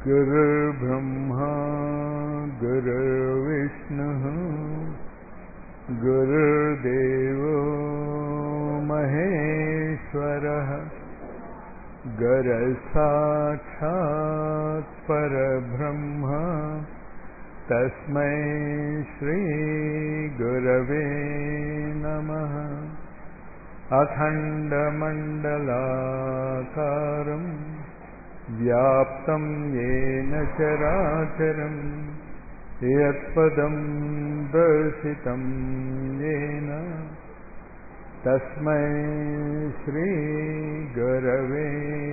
गुरुर्ब्रह्मा गुरुर्विष्णुः गुरुर्देवो महेश्वरः गुरसाक्षात् परब्रह्म तस्मै श्रीगुरवे नमः अखण्डमण्डलाकारम् व्याप्तं येन चराचरम् यत्पदं दर्शितं येन तस्मै श्रीगुरवे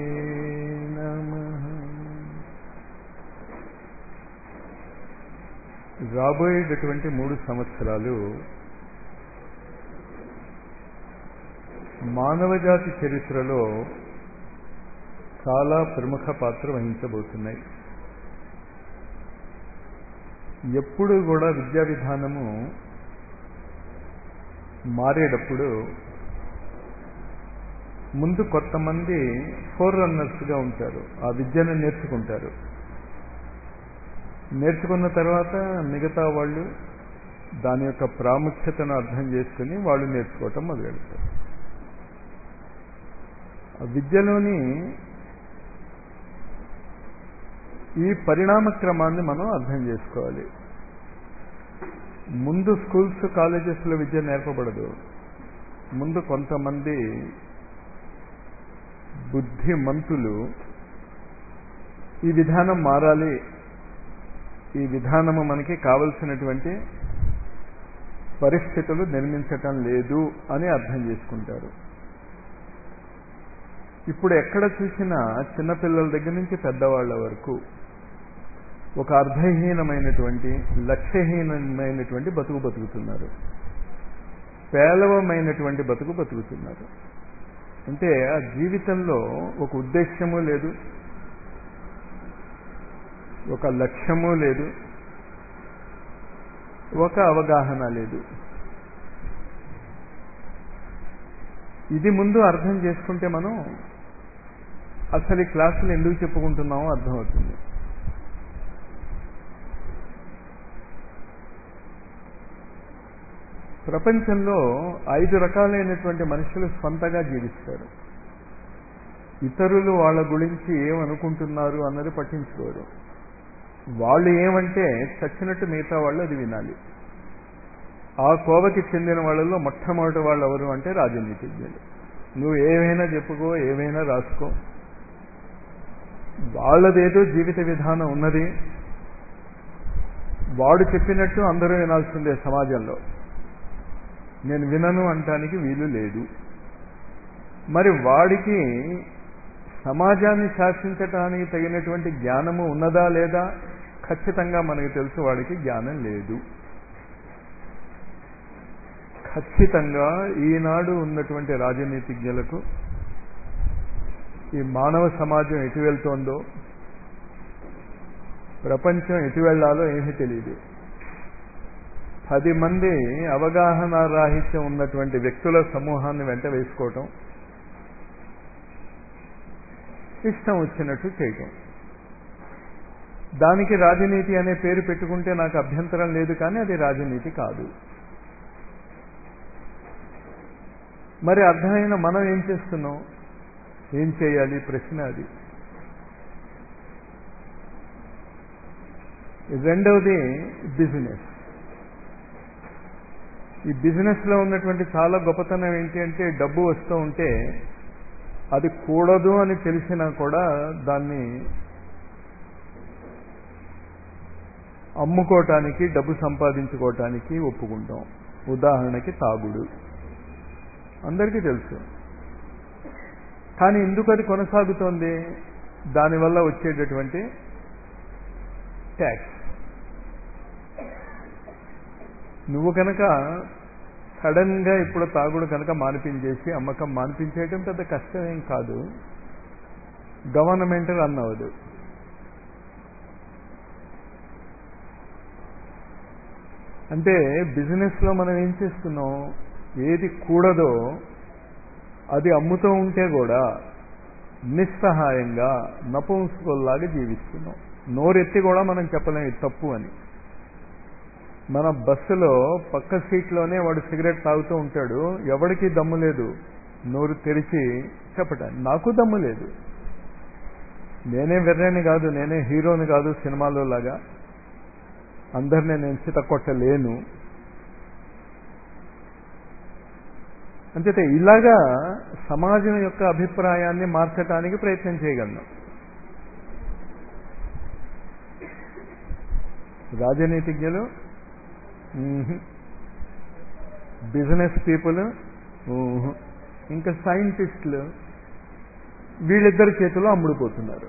नमः రాబోయేటటువంటి మూడు సంవత్సరాలు మానవజాతి చరిత్రలో చాలా ప్రముఖ పాత్ర వహించబోతున్నాయి ఎప్పుడు కూడా విద్యా విధానము మారేటప్పుడు ముందు కొంతమంది ఫోర్ రన్నర్స్గా ఉంటారు ఆ విద్యను నేర్చుకుంటారు నేర్చుకున్న తర్వాత మిగతా వాళ్ళు దాని యొక్క ప్రాముఖ్యతను అర్థం చేసుకుని వాళ్ళు నేర్చుకోవటం మొదలెడతారు విద్యలోని ఈ పరిణామ క్రమాన్ని మనం అర్థం చేసుకోవాలి ముందు స్కూల్స్ కాలేజెస్లో విద్య నేర్పబడదు ముందు కొంతమంది బుద్ధిమంతులు ఈ విధానం మారాలి ఈ విధానము మనకి కావలసినటువంటి పరిస్థితులు నిర్మించటం లేదు అని అర్థం చేసుకుంటారు ఇప్పుడు ఎక్కడ చూసినా చిన్నపిల్లల దగ్గర నుంచి పెద్దవాళ్ల వరకు ఒక అర్ధహీనమైనటువంటి లక్ష్యహీనమైనటువంటి బతుకు బతుకుతున్నారు పేలవమైనటువంటి బతుకు బతుకుతున్నారు అంటే ఆ జీవితంలో ఒక ఉద్దేశ్యము లేదు ఒక లక్ష్యము లేదు ఒక అవగాహన లేదు ఇది ముందు అర్థం చేసుకుంటే మనం అసలు ఈ క్లాసులు ఎందుకు చెప్పుకుంటున్నామో అర్థమవుతుంది ప్రపంచంలో ఐదు రకాలైనటువంటి మనుషులు స్వంతగా జీవిస్తారు ఇతరులు వాళ్ళ గురించి ఏమనుకుంటున్నారు అన్నది పట్టించుకోరు వాళ్ళు ఏమంటే చచ్చినట్టు మిగతా వాళ్ళు అది వినాలి ఆ కోవకి చెందిన వాళ్ళలో మొట్టమొదటి వాళ్ళు ఎవరు అంటే రాజనీతిజ్ఞులు నువ్వు ఏమైనా చెప్పుకో ఏమైనా రాసుకో వాళ్ళదేదో జీవిత విధానం ఉన్నది వాడు చెప్పినట్టు అందరూ వినాల్సిందే సమాజంలో నేను వినను అంటానికి వీలు లేదు మరి వాడికి సమాజాన్ని శాసించటానికి తగినటువంటి జ్ఞానము ఉన్నదా లేదా ఖచ్చితంగా మనకు తెలుసు వాడికి జ్ఞానం లేదు ఖచ్చితంగా ఈనాడు ఉన్నటువంటి రాజనీతిజ్ఞులకు ఈ మానవ సమాజం ఎటు వెళ్తోందో ప్రపంచం ఎటు వెళ్లాలో ఏమీ తెలియదు పది మంది అవగాహన రాహిత్యం ఉన్నటువంటి వ్యక్తుల సమూహాన్ని వెంట వేసుకోవటం ఇష్టం వచ్చినట్టు చేయటం దానికి రాజనీతి అనే పేరు పెట్టుకుంటే నాకు అభ్యంతరం లేదు కానీ అది రాజనీతి కాదు మరి అర్థమైన మనం ఏం చేస్తున్నాం ఏం చేయాలి ప్రశ్న అది రెండవది బిజినెస్ ఈ బిజినెస్లో ఉన్నటువంటి చాలా గొప్పతనం ఏంటి అంటే డబ్బు వస్తూ ఉంటే అది కూడదు అని తెలిసినా కూడా దాన్ని అమ్ముకోవటానికి డబ్బు సంపాదించుకోవటానికి ఒప్పుకుంటాం ఉదాహరణకి తాగుడు అందరికీ తెలుసు కానీ ఎందుకు అది కొనసాగుతోంది దానివల్ల వచ్చేటటువంటి ట్యాక్స్ నువ్వు కనుక సడన్ గా ఇప్పుడు తాగుడు కనుక మానిపించేసి అమ్మకం మానిపించేయటం పెద్ద కష్టమేం కాదు గవర్నమెంట్ రన్ అవ్వదు అంటే బిజినెస్లో మనం ఏం చేస్తున్నాం ఏది కూడదో అది అమ్ముతూ ఉంటే కూడా నిస్సహాయంగా నపుంసకుల్లాగా జీవిస్తున్నాం నోరెత్తి కూడా మనం చెప్పలేం ఇది తప్పు అని మన బస్సులో పక్క సీట్లోనే వాడు సిగరెట్ తాగుతూ ఉంటాడు ఎవడికి దమ్ము లేదు నోరు తెరిచి చెప్పటానికి నాకు దమ్ము లేదు నేనే వెర్రని కాదు నేనే హీరోని కాదు సినిమాలో లాగా అందరినీ నేను చిత కొట్టలేను అంచేతే ఇలాగా సమాజం యొక్క అభిప్రాయాన్ని మార్చడానికి ప్రయత్నం చేయగలను రాజనీతిజ్ఞులు బిజినెస్ పీపుల్ ఇంకా సైంటిస్టులు వీళ్ళిద్దరి చేతిలో అమ్ముడుపోతున్నారు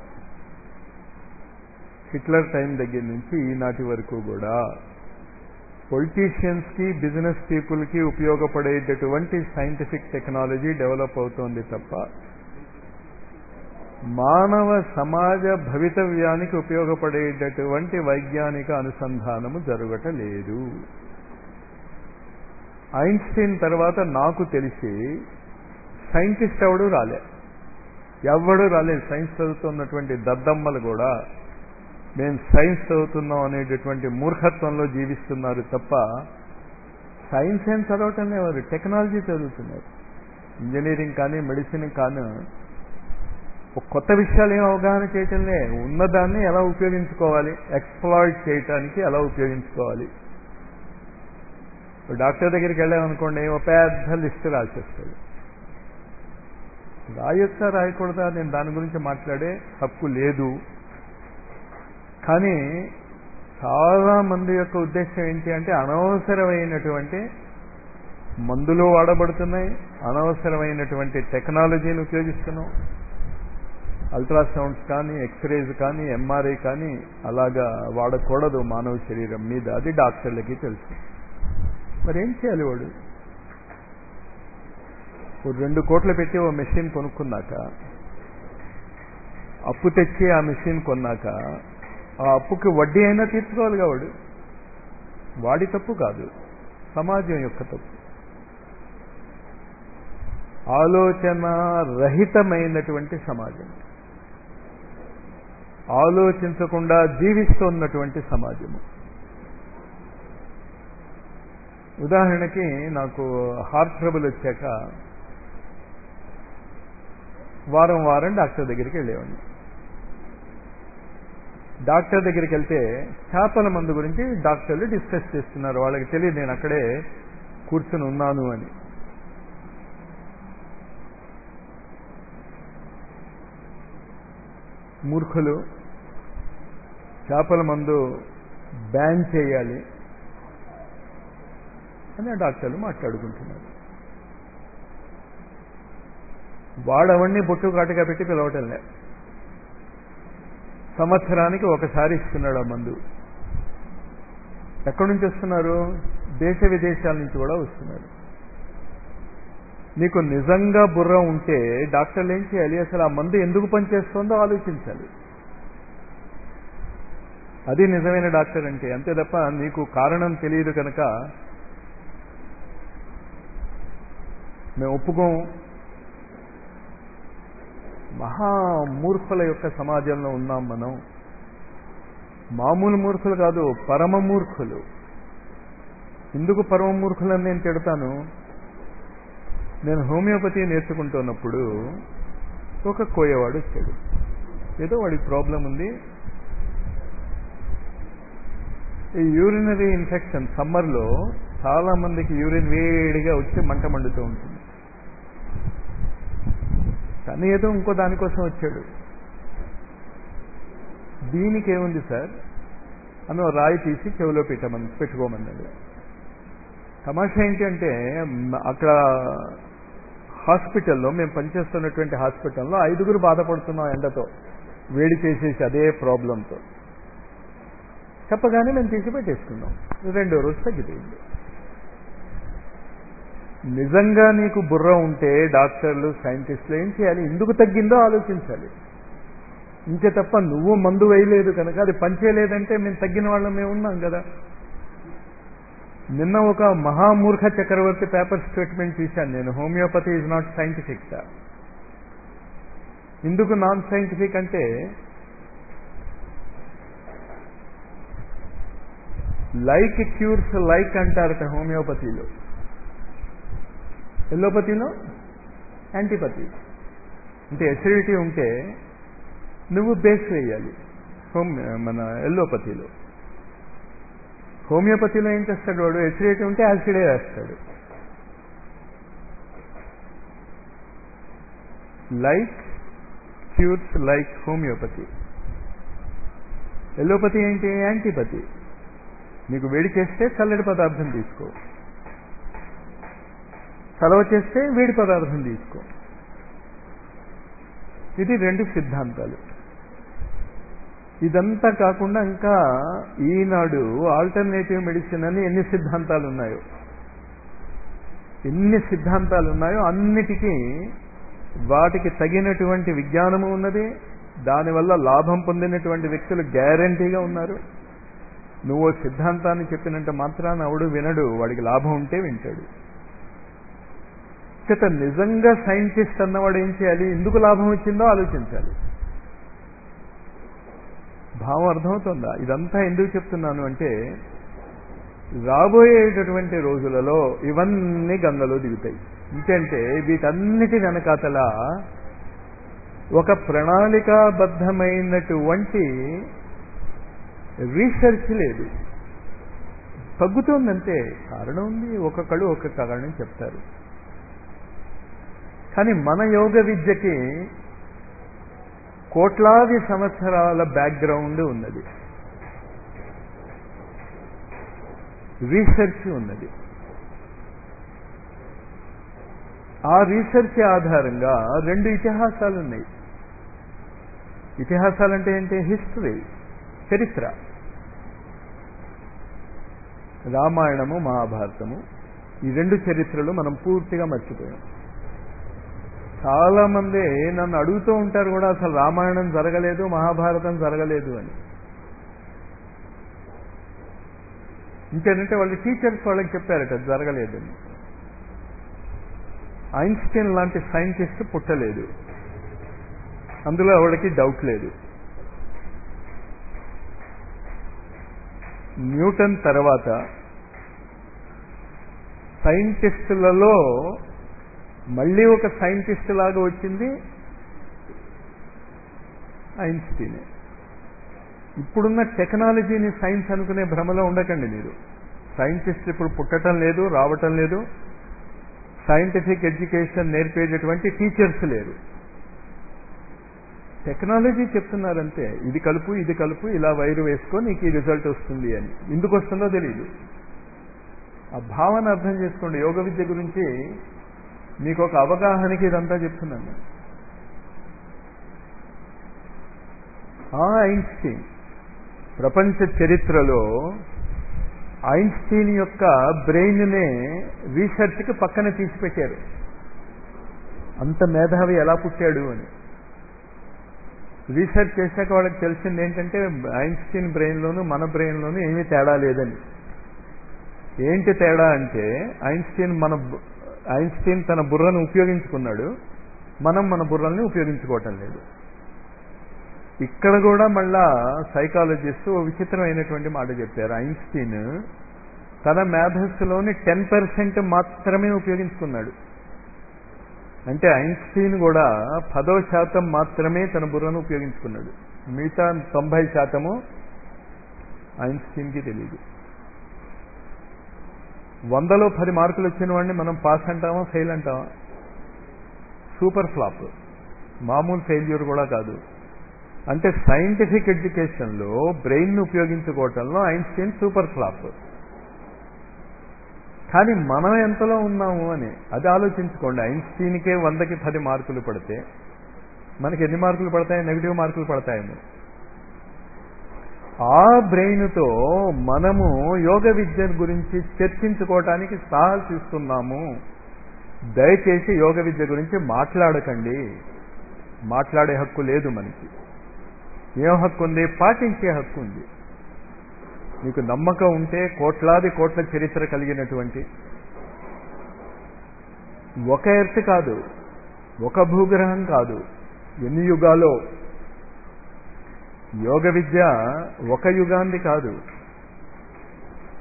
హిట్లర్ టైం దగ్గర నుంచి ఈనాటి వరకు కూడా పొలిటీషియన్స్ కి బిజినెస్ పీపుల్ కి ఉపయోగపడేటటువంటి సైంటిఫిక్ టెక్నాలజీ డెవలప్ అవుతోంది తప్ప మానవ సమాజ భవితవ్యానికి ఉపయోగపడేటటువంటి వైజ్ఞానిక అనుసంధానము జరగటలేదు ఐన్స్టీన్ తర్వాత నాకు తెలిసి సైంటిస్ట్ ఎవడు రాలే ఎవడు రాలేదు సైన్స్ చదువుతున్నటువంటి దద్దమ్మలు కూడా మేము సైన్స్ చదువుతున్నాం అనేటటువంటి మూర్ఖత్వంలో జీవిస్తున్నారు తప్ప సైన్స్ ఏం చదవటం లేవారు టెక్నాలజీ చదువుతున్నారు ఇంజనీరింగ్ కానీ మెడిసిన్ కానీ ఒక కొత్త విషయాలు ఏం అవగాహన చేయటంలే ఉన్నదాన్ని ఎలా ఉపయోగించుకోవాలి ఎక్స్ప్లాయిట్ చేయటానికి ఎలా ఉపయోగించుకోవాలి డాక్టర్ దగ్గరికి వెళ్ళామనుకోండి ఒక పెద్ద లిస్ట్ రాసేస్తాడు రాయొచ్చా రాయకూడదా నేను దాని గురించి మాట్లాడే హక్కు లేదు కానీ చాలా మంది యొక్క ఉద్దేశం ఏంటి అంటే అనవసరమైనటువంటి మందులు వాడబడుతున్నాయి అనవసరమైనటువంటి టెక్నాలజీని ఉపయోగిస్తున్నాం అల్ట్రాసౌండ్స్ కానీ ఎక్స్రేస్ కానీ ఎంఆర్ఐ కానీ అలాగా వాడకూడదు మానవ శరీరం మీద అది డాక్టర్లకి తెలుసు మరి ఏం చేయాలి వాడు ఓ రెండు కోట్లు పెట్టి ఓ మెషిన్ కొనుక్కున్నాక అప్పు తెచ్చి ఆ మెషిన్ కొన్నాక ఆ అప్పుకి వడ్డీ అయినా తీర్చుకోవాలిగా వాడు వాడి తప్పు కాదు సమాజం యొక్క తప్పు ఆలోచన రహితమైనటువంటి సమాజం ఆలోచించకుండా జీవిస్తున్నటువంటి సమాజము ఉదాహరణకి నాకు హార్ట్ ట్రబుల్ వచ్చాక వారం వారం డాక్టర్ దగ్గరికి వెళ్ళేవాడిని డాక్టర్ దగ్గరికి వెళ్తే చేపల మందు గురించి డాక్టర్లు డిస్కస్ చేస్తున్నారు వాళ్ళకి తెలియదు నేను అక్కడే కూర్చుని ఉన్నాను అని మూర్ఖులు చేపల మందు బ్యాన్ చేయాలి అని డాక్టర్లు మాట్లాడుకుంటున్నారు వాడవన్నీ బొట్టు కాటుగా పెట్టి పిలవటంలే సంవత్సరానికి ఒకసారి ఇస్తున్నాడు ఆ మందు ఎక్కడి నుంచి వస్తున్నారు దేశ విదేశాల నుంచి కూడా వస్తున్నారు నీకు నిజంగా బుర్ర ఉంటే డాక్టర్లు ఏం చేయాలి అసలు ఆ మందు ఎందుకు పనిచేస్తుందో ఆలోచించాలి అది నిజమైన డాక్టర్ అంటే అంతే తప్ప నీకు కారణం తెలియదు కనుక మేము ఒప్పుకోం మహా మూర్ఖుల యొక్క సమాజంలో ఉన్నాం మనం మామూలు మూర్ఖులు కాదు పరమ మూర్ఖులు ఎందుకు పరమ మూర్ఖులని నేను తిడతాను నేను హోమియోపతి నేర్చుకుంటున్నప్పుడు ఒక కోయవాడు వచ్చాడు ఏదో వాడికి ప్రాబ్లం ఉంది ఈ యూరినరీ ఇన్ఫెక్షన్ సమ్మర్లో చాలా మందికి యూరిన్ వేడిగా వచ్చి మంట మండుతూ ఉంటుంది తను ఏదో ఇంకో దానికోసం వచ్చాడు దీనికి ఏముంది సార్ అని రాయి తీసి చెవిలో పెట్టమని పెట్టుకోమన్నాడు తమాషా ఏంటి అంటే అక్కడ హాస్పిటల్లో మేము పనిచేస్తున్నటువంటి హాస్పిటల్లో ఐదుగురు బాధపడుతున్నాం ఎండతో వేడి చేసేసి అదే ప్రాబ్లంతో చెప్పగానే మేము తీసి పెట్టేసుకున్నాం రెండో రోజు తగ్గిపోయింది నిజంగా నీకు బుర్ర ఉంటే డాక్టర్లు సైంటిస్టులు ఏం చేయాలి ఎందుకు తగ్గిందో ఆలోచించాలి ఇంకే తప్ప నువ్వు మందు వేయలేదు కనుక అది పనిచేయలేదంటే మేము తగ్గిన వాళ్ళం మేము ఉన్నాం కదా నిన్న ఒక మహామూర్ఖ చక్రవర్తి పేపర్ స్టేట్మెంట్ చూశాను నేను హోమియోపతి ఈజ్ నాట్ సైంటిఫిక్ ఎందుకు నాన్ సైంటిఫిక్ అంటే లైక్ క్యూర్స్ లైక్ అంటారట హోమియోపతిలో ఎల్లోపతిలో యాంటీపతి అంటే ఎసిడిటీ ఉంటే నువ్వు బేస్ వేయాలి హోమ్ మన ఎల్లోపతిలో హోమియోపతిలో ఏం చేస్తాడు వాడు ఎసిడిటీ ఉంటే యాసిడే వేస్తాడు like cures like homeopathy allopathy ఏంటి యాంటీపతి నీకు వేడి చేస్తే చల్లటి పదార్థం తీసుకో చలవ చేస్తే వేడి పదార్థం తీసుకో ఇది రెండు సిద్ధాంతాలు ఇదంతా కాకుండా ఇంకా ఈనాడు ఆల్టర్నేటివ్ మెడిసిన్ అని ఎన్ని సిద్ధాంతాలు ఉన్నాయో ఎన్ని సిద్ధాంతాలు ఉన్నాయో అన్నిటికీ వాటికి తగినటువంటి విజ్ఞానము ఉన్నది దానివల్ల లాభం పొందినటువంటి వ్యక్తులు గ్యారంటీగా ఉన్నారు నువ్వు సిద్ధాంతాన్ని చెప్పినంత మాత్రాన అవడు వినడు వాడికి లాభం ఉంటే వింటాడు చేత నిజంగా సైంటిస్ట్ అన్నవాడు ఏం చేయాలి ఎందుకు లాభం వచ్చిందో ఆలోచించాలి భావం అర్థమవుతుందా ఇదంతా ఎందుకు చెప్తున్నాను అంటే రాబోయేటటువంటి రోజులలో ఇవన్నీ గంగలో దిగుతాయి ఇంకంటే వీటన్నిటి వెనకాతల ఒక ప్రణాళికాబద్ధమైనటువంటి రీసెర్చ్ లేదు తగ్గుతోందంటే కారణం ఉంది ఒక్కొక్కళ్ళు ఒక్కొక్క కారణం చెప్తారు కానీ మన యోగ విద్యకి కోట్లాది సంవత్సరాల బ్యాక్గ్రౌండ్ ఉన్నది రీసెర్చ్ ఉన్నది ఆ రీసెర్చ్ ఆధారంగా రెండు ఇతిహాసాలు ఉన్నాయి ఇతిహాసాలంటే ఏంటి హిస్టరీ చరిత్ర రామాయణము మహాభారతము ఈ రెండు చరిత్రలు మనం పూర్తిగా మర్చిపోయాం చాలా మంది నన్ను అడుగుతూ ఉంటారు కూడా అసలు రామాయణం జరగలేదు మహాభారతం జరగలేదు అని ఇంకేంటంటే వాళ్ళ టీచర్స్ వాళ్ళకి చెప్పారట జరగలేదని ఐన్స్టీన్ లాంటి సైంటిస్ట్ పుట్టలేదు అందులో ఆవిడకి డౌట్ లేదు న్యూటన్ తర్వాత సైంటిస్టులలో మళ్ళీ ఒక సైంటిస్ట్ లాగా వచ్చింది ఐన్స్టీనే ఇప్పుడున్న టెక్నాలజీని సైన్స్ అనుకునే భ్రమలో ఉండకండి మీరు సైంటిస్ట్ ఇప్పుడు పుట్టడం లేదు రావటం లేదు సైంటిఫిక్ ఎడ్యుకేషన్ నేర్పేటటువంటి టీచర్స్ లేరు టెక్నాలజీ చెప్తున్నారంటే ఇది కలుపు ఇది కలుపు ఇలా వైరు వేసుకో నీకు ఈ రిజల్ట్ వస్తుంది అని ఎందుకు వస్తుందో తెలియదు ఆ భావన అర్థం చేసుకోండి యోగ విద్య గురించి మీకు ఒక అవగాహనకి ఇదంతా చెప్తున్నాను ఆ ఐన్స్టీన్ ప్రపంచ చరిత్రలో ఐన్స్టీన్ యొక్క బ్రెయిన్నే రీసెర్చ్కి పక్కన తీసిపెట్టారు అంత మేధావి ఎలా పుట్టాడు అని రీసెర్చ్ చేశాక వాళ్ళకి తెలిసింది ఏంటంటే ఐన్స్టీన్ బ్రెయిన్లోను మన బ్రెయిన్లోను ఏమీ తేడా లేదని ఏంటి తేడా అంటే ఐన్స్టీన్ మన ఐన్స్టీన్ తన బుర్రను ఉపయోగించుకున్నాడు మనం మన బుర్రల్ని ఉపయోగించుకోవటం లేదు ఇక్కడ కూడా మళ్ళా సైకాలజిస్ట్ ఓ విచిత్రమైనటువంటి మాట చెప్పారు ఐన్స్టీన్ తన మేధస్సులోని టెన్ పర్సెంట్ మాత్రమే ఉపయోగించుకున్నాడు అంటే ఐన్స్టీన్ కూడా పదో శాతం మాత్రమే తన బుర్రను ఉపయోగించుకున్నాడు మిగతా తొంభై శాతము ఐన్స్టీన్కి తెలియదు వందలో పది మార్కులు వచ్చిన వాడిని మనం పాస్ అంటామా ఫెయిల్ అంటామా సూపర్ ఫ్లాప్ మామూలు ఫెయిల్యూర్ కూడా కాదు అంటే సైంటిఫిక్ ఎడ్యుకేషన్లో బ్రెయిన్ ఉపయోగించుకోవటంలో ఐన్స్టీన్ సూపర్ ఫ్లాప్ కానీ మనం ఎంతలో ఉన్నాము అని అది ఆలోచించుకోండి ఐన్స్టీన్కే వందకి పది మార్కులు పడితే మనకి ఎన్ని మార్కులు పడతాయి నెగిటివ్ మార్కులు పడతాయేమో ఆ బ్రెయిన్తో మనము యోగ విద్య గురించి చర్చించుకోవటానికి సాహసిస్తున్నాము దయచేసి యోగ విద్య గురించి మాట్లాడకండి మాట్లాడే హక్కు లేదు మనకి ఏం హక్కు ఉంది పాటించే హక్కు ఉంది మీకు నమ్మకం ఉంటే కోట్లాది కోట్ల చరిత్ర కలిగినటువంటి ఒక ఎర్త్ కాదు ఒక భూగ్రహం కాదు ఎన్ని యుగాలో యోగ విద్య ఒక యుగాంది కాదు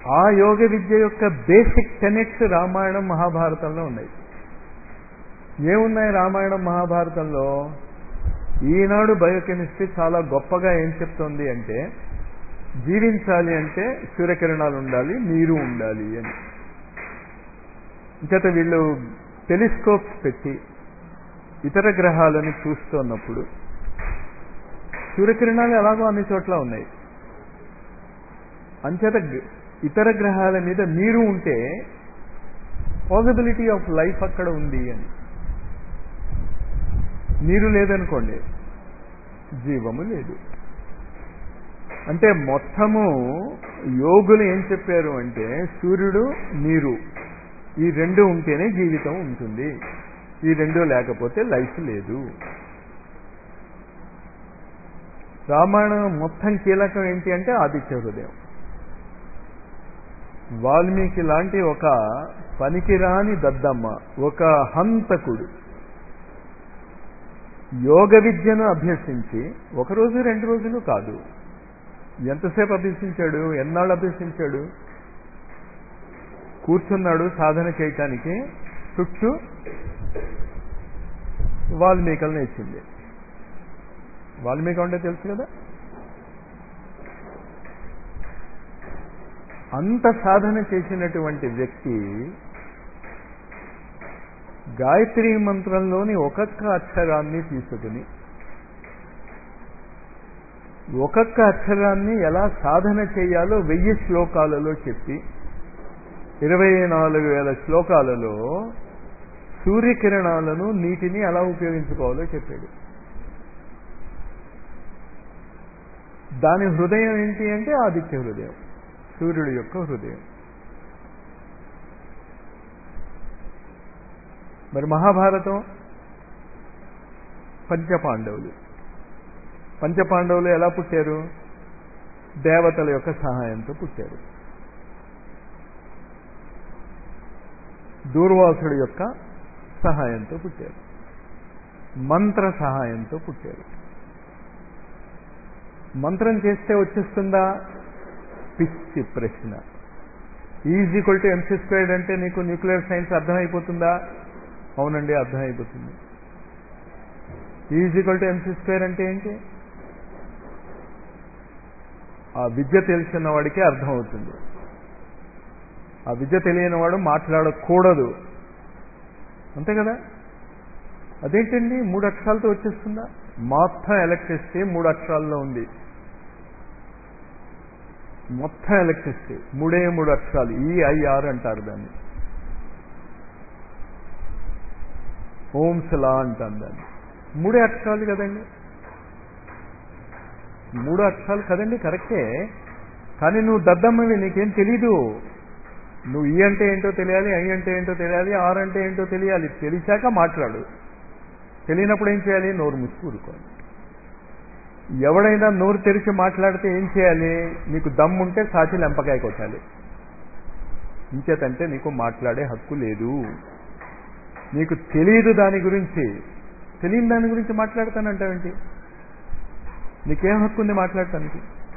ఆ యోగ విద్య యొక్క బేసిక్ టెనెట్స్ రామాయణం మహాభారతంలో ఉన్నాయి ఏమున్నాయి రామాయణం మహాభారతంలో ఈనాడు బయోకెమిస్ట్రీ చాలా గొప్పగా ఏం చెప్తోంది అంటే జీవించాలి అంటే సూర్యకిరణాలు ఉండాలి నీరు ఉండాలి అని చేత వీళ్ళు టెలిస్కోప్స్ పెట్టి ఇతర గ్రహాలను చూస్తున్నప్పుడు సూర్యకిరణాలు ఎలాగో అన్ని చోట్ల ఉన్నాయి అంచేత ఇతర గ్రహాల మీద నీరు ఉంటే పాసిబిలిటీ ఆఫ్ లైఫ్ అక్కడ ఉంది అని నీరు లేదనుకోండి జీవము లేదు అంటే మొత్తము యోగులు ఏం చెప్పారు అంటే సూర్యుడు నీరు ఈ రెండు ఉంటేనే జీవితం ఉంటుంది ఈ రెండు లేకపోతే లైఫ్ లేదు రామాయణం మొత్తం కీలకం ఏంటి అంటే ఆదిత్య హృదయం వాల్మీకి లాంటి ఒక పనికిరాని దద్దమ్మ ఒక హంతకుడు యోగ విద్యను అభ్యసించి ఒక రోజు రెండు రోజులు కాదు ఎంతసేపు అభ్యసించాడు ఎన్నాళ్ళు అభ్యసించాడు కూర్చున్నాడు సాధన చేయటానికి చుట్టూ వాల్మీకలను ఇచ్చింది వాల్మీకి అంటే తెలుసు కదా అంత సాధన చేసినటువంటి వ్యక్తి గాయత్రి మంత్రంలోని ఒక్కొక్క అక్షరాన్ని తీసుకుని ఒక్కొక్క అక్షరాన్ని ఎలా సాధన చేయాలో వెయ్యి శ్లోకాలలో చెప్పి ఇరవై నాలుగు వేల శ్లోకాలలో సూర్యకిరణాలను నీటిని ఎలా ఉపయోగించుకోవాలో చెప్పాడు దాని హృదయం ఏంటి అంటే ఆదిత్య హృదయం సూర్యుడి యొక్క హృదయం మరి మహాభారతం పంచపాండవులు పంచపాండవులు ఎలా పుట్టారు దేవతల యొక్క సహాయంతో పుట్టారు దూర్వాసుడి యొక్క సహాయంతో పుట్టారు మంత్ర సహాయంతో పుట్టారు మంత్రం చేస్తే వచ్చేస్తుందా పిచ్చి ప్రశ్న is equal to MC squared అంటే నీకు న్యూక్లియర్ సైన్స్ అర్థమైపోతుందా అవునండి అర్థమైపోతుంది is equal to MC square అంటే ఏంటి ఆ విద్య తెలిసిన వాడికి అర్థమవుతుంది ఆ విద్య తెలియని వాడు మాట్లాడకూడదు అంతే కదా అదేంటండి మూడు అక్షరాలతో వచ్చేస్తుందా మొత్తం ఎలక్ట్రిసిటీ మూడు అక్షరాల్లో ఉంది మొత్తం ఎలక్ట్రిసిటీ మూడే మూడు అక్షరాలు ఈఐఆర్ అంటారు దాన్ని ఓమ్స్ లా అంటాం దాన్ని మూడే అక్షరాలు కదండి మూడు అక్షరాలు కదండి కరెక్టే కానీ నువ్వు దద్దమ్మవి నీకేం తెలీదు నువ్వు ఈ అంటే ఏంటో తెలియాలి ఐ అంటే ఏంటో తెలియాలి ఆర్ అంటే ఏంటో తెలియాలి తెలిసాక మాట్లాడు తెలియనప్పుడు ఏం చేయాలి నోరు ముసుకూరుకోవాలి ఎవడైనా నోరు తెరిచి మాట్లాడితే ఏం చేయాలి నీకు దమ్ముంటే సాచి లెంపకాయ కొట్టాలి ఇంచేతంటే నీకు మాట్లాడే హక్కు లేదు నీకు తెలియదు దాని గురించి తెలియని దాని గురించి మాట్లాడతానంటావేంటి నీకేం హక్కు ఉంది మాట్లాడటానికి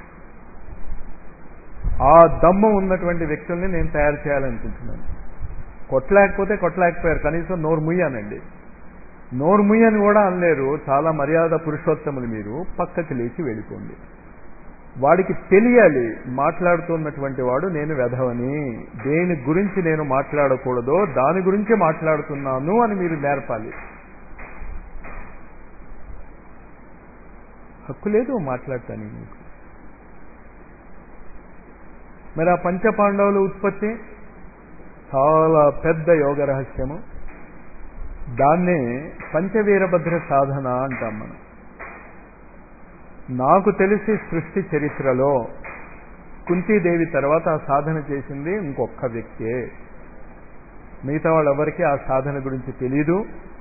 ఆ దమ్ము ఉన్నటువంటి వ్యక్తుల్ని నేను తయారు చేయాలనుకుంటున్నాను కొట్టలేకపోతే కొట్టలేకపోయారు కనీసం నోరు ముయ్యానండి నోరు ముయ్యని కూడా అనలేరు చాలా మర్యాద పురుషోత్తములు మీరు పక్కకి లేచి వెళ్ళిపోండి వాడికి తెలియాలి మాట్లాడుతున్నటువంటి వాడు నేను వెధవని దేని గురించి నేను మాట్లాడకూడదో దాని గురించి మాట్లాడుతున్నాను అని మీరు నేర్పాలి హక్కు లేదు మాట్లాడటానికి మీకు మరి ఆ పంచపాండవుల ఉత్పత్తి చాలా పెద్ద యోగ రహస్యము దాన్నే పంచవీరభద్ర సాధన అంటాం మనం నాకు తెలిసి సృష్టి చరిత్రలో కుంతీదేవి తర్వాత ఆ సాధన చేసింది ఇంకొక వ్యక్తే మిగతా వాళ్ళెవరికి ఆ సాధన గురించి తెలీదు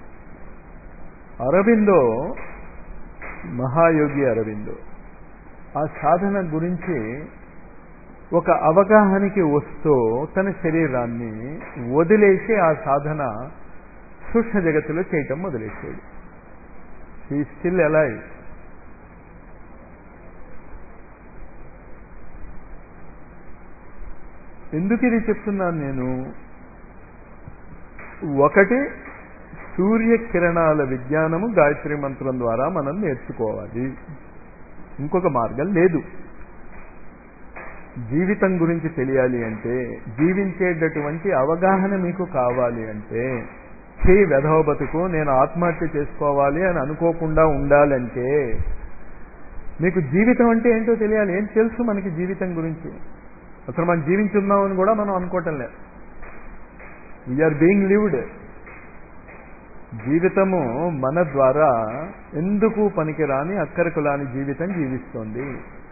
అరవిందో మహాయోగి అరవిందో ఆ సాధన గురించి ఒక అవగాహనకి వస్తూ తన శరీరాన్ని వదిలేసి ఆ సాధన సూక్ష్మ జగత్తులో చేయటం మొదలెట్టాడు ఈ స్టిల్ ఎలా ఎందుకు ఇది చెప్తున్నాను నేను ఒకటి సూర్యకిరణాల విజ్ఞానము గాయత్రి మంత్రం ద్వారా మనం నేర్చుకోవాలి ఇంకొక మార్గం లేదు జీవితం గురించి తెలియాలి అంటే జీవించేటటువంటి అవగాహన మీకు కావాలి అంటే చే వెధవ బతుకు నేను ఆత్మహత్య చేసుకోవాలి అని అనుకోకుండా ఉండాలంటే మీకు జీవితం అంటే ఏంటో తెలియాలి ఏం తెలుసు మనకి జీవితం గురించి అసలు మనం జీవించున్నామని కూడా మనం అనుకోవటం లేదు వీఆర్ బీయింగ్ లివ్డ్ జీవితము మన ద్వారా ఎందుకు పనికిరాని అక్కరకులాని జీవితం జీవిస్తోంది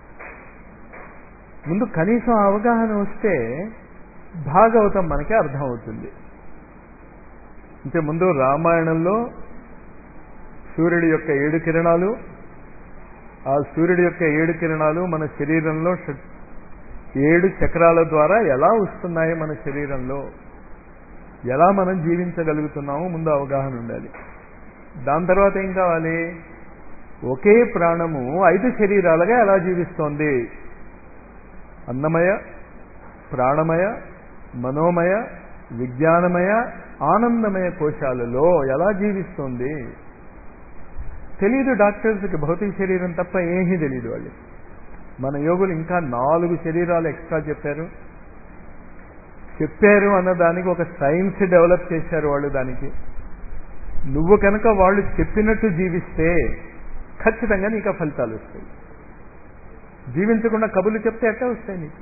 ముందు కనీసం అవగాహన వస్తే భాగవతం మనకి అర్థమవుతుంది అంటే ముందు రామాయణంలో సూర్యుడి యొక్క ఏడు కిరణాలు ఆ సూర్యుడి యొక్క ఏడు కిరణాలు మన శరీరంలో ఏడు చక్రాల ద్వారా ఎలా వస్తున్నాయి మన శరీరంలో ఎలా మనం జీవించగలుగుతున్నామో ముందు అవగాహన ఉండాలి దాని తర్వాత ఏం కావాలి ఒకే ప్రాణము ఐదు శరీరాలుగా ఎలా జీవిస్తోంది అన్నమయ ప్రాణమయ మనోమయ విజ్ఞానమయ ఆనందమయ కోశాలలో ఎలా జీవిస్తుంది తెలీదు డాక్టర్స్కి భౌతిక శరీరం తప్ప ఏమీ తెలియదు వాళ్ళు మన యోగులు ఇంకా నాలుగు శరీరాలు ఎక్స్ట్రా చెప్పారు చెప్పారు అన్న దానికి ఒక సైన్స్ డెవలప్ చేశారు వాళ్ళు దానికి నువ్వు కనుక వాళ్ళు చెప్పినట్టు జీవిస్తే ఖచ్చితంగా నీకు ఆ ఫలితాలు వస్తాయి జీవించకుండా కబుర్లు చెప్తే ఎట్లా వస్తాయి నీకు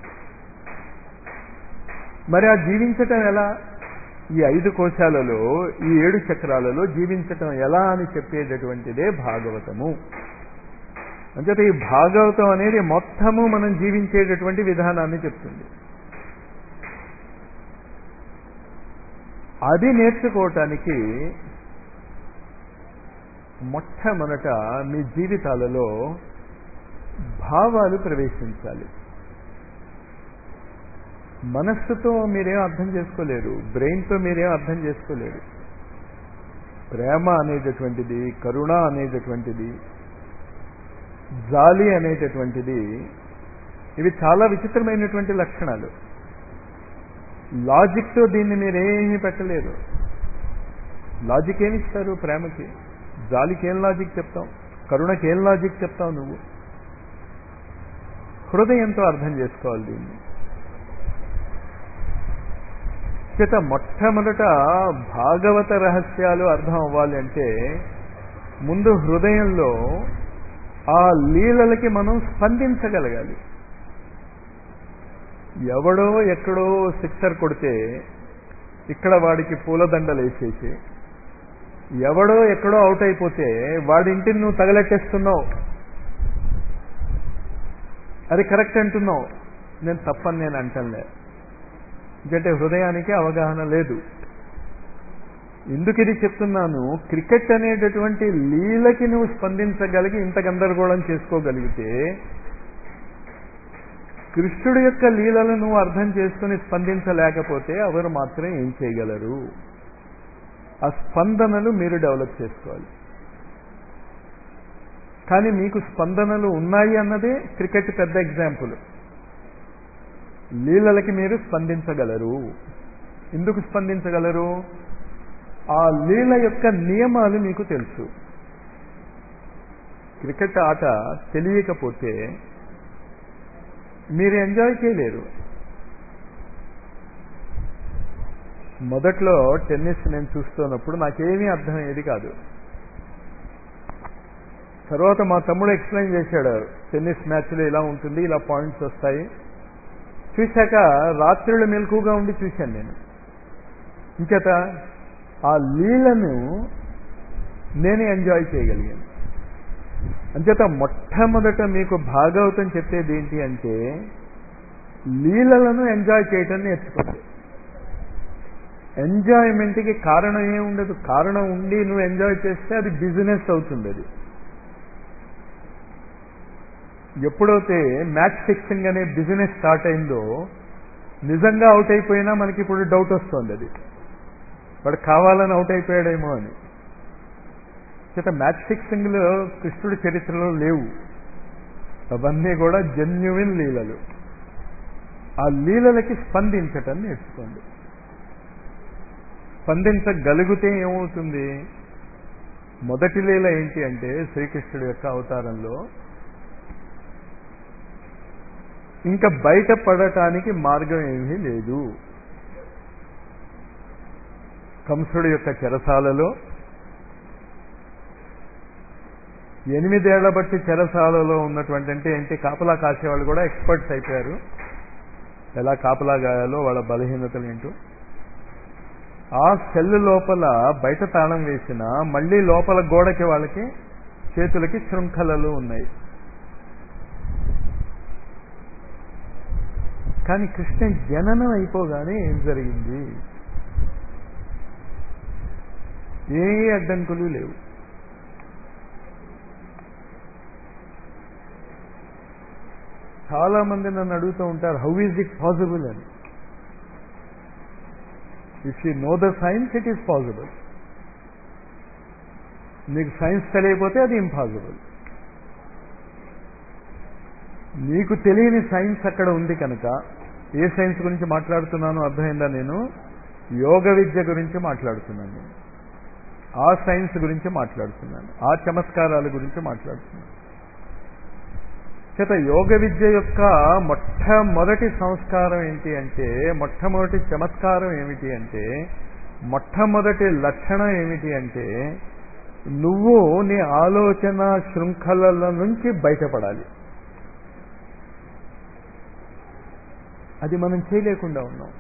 మరి ఆ జీవించటం ఎలా ఈ ఐదు కోశాలలో ఈ ఏడు చక్రాలలో జీవించటం ఎలా అని చెప్పేటటువంటిదే భాగవతము అంచేత ఈ భాగవతం అనేది మొత్తము మనం జీవించేటటువంటి విధానాన్ని చెప్తుంది అది నేర్చుకోవటానికి మొట్టమొదట మీ జీవితాలలో భావాలు ప్రవేశించాలి మనస్సుతో మీరేం అర్థం చేసుకోలేరు బ్రెయిన్తో మీరేం అర్థం చేసుకోలేరు ప్రేమ అనేటటువంటిది కరుణ అనేటటువంటిది జాలి అనేటటువంటిది ఇవి చాలా విచిత్రమైనటువంటి లక్షణాలు లాజిక్తో దీన్ని మీరేమీ పెట్టలేరు లాజిక్ ఏమి ఇస్తారు ప్రేమకి జాలికి ఏం లాజిక్ చెప్తాం కరుణకి ఏం లాజిక్ చెప్తావు నువ్వు హృదయంతో అర్థం చేసుకోవాలి దీన్ని చేత మొట్టమొదట భాగవత రహస్యాలు అర్థం అవ్వాలి అంటే ముందు హృదయంలో ఆ లీలలకి మనం స్పందించగలగాలి ఎవడో ఎక్కడో సిక్సర్ కొడితే ఇక్కడ వాడికి పూలదండలు వేసేసి ఎవడో ఎక్కడో అవుట్ అయిపోతే వాడి ఇంటిని నువ్వు తగలెట్టేస్తున్నావు అది కరెక్ట్ అంటున్నావు నేను తప్పని నేను అంటలే ఎందుకంటే హృదయానికి అవగాహన లేదు ఎందుకు ఇది చెప్తున్నాను క్రికెట్ అనేటటువంటి లీలకి నువ్వు స్పందించగలిగి ఇంత గందరగోళం చేసుకోగలిగితే కృష్ణుడి యొక్క లీలను నువ్వు అర్థం చేసుకుని స్పందించలేకపోతే ఎవరు మాత్రం ఏం చేయగలరు ఆ స్పందనలు మీరు డెవలప్ చేసుకోవాలి కానీ మీకు స్పందనలు ఉన్నాయి అన్నదే క్రికెట్ పెద్ద ఎగ్జాంపుల్ లీలలకి మీరు స్పందించగలరు ఎందుకు స్పందించగలరు ఆ లీల యొక్క నియమాలు మీకు తెలుసు క్రికెట్ ఆట తెలియకపోతే మీరు ఎంజాయ్ చేయలేరు మొదట్లో టెన్నిస్ నేను చూస్తున్నప్పుడు నాకేమీ అర్థమయ్యేది కాదు తర్వాత మా తమ్ముడు ఎక్స్ప్లెయిన్ చేశాడు టెన్నిస్ మ్యాచ్లో ఇలా ఉంటుంది ఇలా పాయింట్స్ వస్తాయి చూశాక రాత్రులు మెలకుగా ఉండి చూశాను నేను ఇంచేత ఆ లీలను నేను ఎంజాయ్ చేయగలిగాను అంచేత మొట్టమొదట మీకు భాగవతం చెప్పేది ఏంటి అంటే లీలలను ఎంజాయ్ చేయటం నేర్చుకోండి ఎంజాయ్మెంట్కి కారణం ఏమి ఉండదు కారణం ఉండి నువ్వు ఎంజాయ్ చేస్తే అది బిజినెస్ అవుతుంది అది ఎప్పుడైతే మ్యాచ్ ఫిక్సింగ్ అనే బిజినెస్ స్టార్ట్ అయిందో నిజంగా అవుట్ అయిపోయినా మనకి ఇప్పుడు డౌట్ వస్తుంది అది వాడు కావాలని అవుట్ అయిపోయాడేమో అని చేత మ్యాచ్ ఫిక్సింగ్లో కృష్ణుడి చరిత్రలో లేవు అవన్నీ కూడా జెన్యువిన్ లీలలు ఆ లీలలకి స్పందించటం నేర్చుకోండి స్పందించగలిగితే ఏమవుతుంది మొదటి లీల ఏంటి అంటే శ్రీకృష్ణుడి యొక్క అవతారంలో ఇంకా బయటపడటానికి మార్గం ఏమీ లేదు కంసుడి యొక్క చెరసాలలో ఎనిమిదేళ్ల బట్టి చెరసాలలో ఉన్నటువంటి అంటే ఏంటి కాపలా కాసేవాళ్ళు కూడా ఎక్స్పర్ట్స్ అయిపోయారు ఎలా కాపలా గాయాలో వాళ్ళ బలహీనతలు ఏంటో ఆ సెల్ లోపల బయట తాళం వేసిన మళ్ళీ లోపల గోడకి వాళ్ళకి చేతులకి శృంఖలలు ఉన్నాయి కానీ కృష్ణ జననం అయిపోగానే ఏం జరిగింది ఏ అడ్డంకులు లేవు చాలా మంది నన్ను అడుగుతూ ఉంటారు హౌ ఈజ్ ఇట్ పాసిబుల్ అని if you know the science it is possible నీకు సైన్స్ తెలియకపోతే అది ఇంపాసిబుల్ నీకు తెలియని సైన్స్ అక్కడ ఉంది కనుక ఏ సైన్స్ గురించి మాట్లాడుతున్నానో అర్థమైందా నేను యోగ విద్య గురించి మాట్లాడుతున్నాను నేను ఆ సైన్స్ గురించి మాట్లాడుతున్నాను ఆ చమత్కారాల గురించి మాట్లాడుతున్నాను చేత యోగ విద్య యొక్క మొట్టమొదటి సంస్కారం ఏంటి అంటే మొట్టమొదటి చమత్కారం ఏమిటి అంటే మొట్టమొదటి లక్షణం ఏమిటి అంటే నువ్వు నీ ఆలోచన శృంఖలల నుంచి బయటపడాలి అది మనం చేయలేకుండా ఉన్నాం